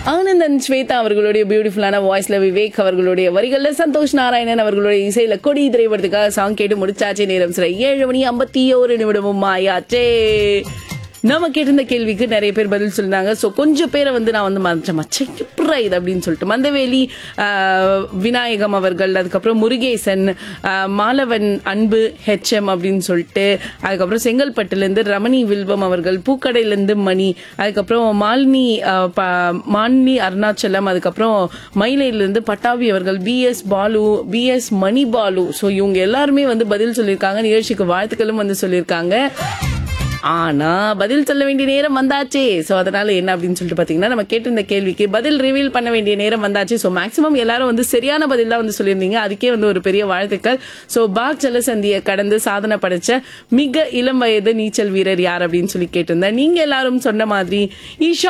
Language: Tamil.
ஆனந்த் அண்ட் ஸ்வேதா அவர்களுடைய பியூட்டிஃபுல்லான வாய்ஸ்ல விவேக் அவர்களுடைய வரிகள்ல சந்தோஷ் நாராயணன் அவர்களுடைய இசையில கொடி திரைப்படத்துக்காக சாங் கேட்டு முடிச்சாச்சே நேரம் சில ஏழு மணி ஐம்பத்தி ஒரு நிமிடமும் ஆயாச்சே நம்ம கேட்டிருந்த கேள்விக்கு நிறைய பேர் பதில் சொல்லிருந்தாங்க ஸோ கொஞ்சம் பேரை வந்து நான் வந்து மறைச்சேன் மச்சம் எப்படா இது அப்படின்னு சொல்லிட்டு மந்தவேலி ஆஹ், விநாயகம் அவர்கள் அதுக்கப்புறம் முருகேசன் ஆஹ், மாலவன் அன்பு ஹெச்எம் அப்படின்னு சொல்லிட்டு அதுக்கப்புறம் செங்கல்பட்டுலேருந்து ரமணி வில்வம் அவர்கள் பூக்கடையிலேருந்து மணி அதுக்கப்புறம் மாலினி ஆஹ், ப- மாலினி அருணாச்சலம் அதுக்கப்புறம் மயிலையிலேருந்து பட்டாபி அவர்கள் BS Balu BS Mani Balu so இவங்க எல்லாருமே வந்து பதில் சொல்லியிருக்காங்க நிகழ்ச்சிக்கு வாழ்த்துக்களும் வந்து சொல்லியிருக்காங்க ஆனா பதில் சொல்ல வேண்டிய நேரம் வந்தாச்சே சோ அதனால என்ன அப்படின்னு சொல்லிட்டு பாத்தீங்கன்னா நம்ம கேட்டிருந்த கேள்விக்கு பதில் ரிவீல் பண்ண வேண்டிய நேரம் வந்தாச்சு சோ மேக்ஸிமம் எல்லாரும் வந்து சரியான பதில் தான் வந்து சொல்லியிருந்தீங்க அதுக்கே வந்து ஒரு பெரிய வாழ்த்துக்கள் சோ பாக் ஜலசந்தியை கடந்து சாதனை படைச்ச மிக இளம் வயது நீச்சல் வீரர் யார் அப்படின்னு சொல்லி கேட்டிருந்தேன் நீங்க எல்லாரும் சொன்ன மாதிரி ஈஷா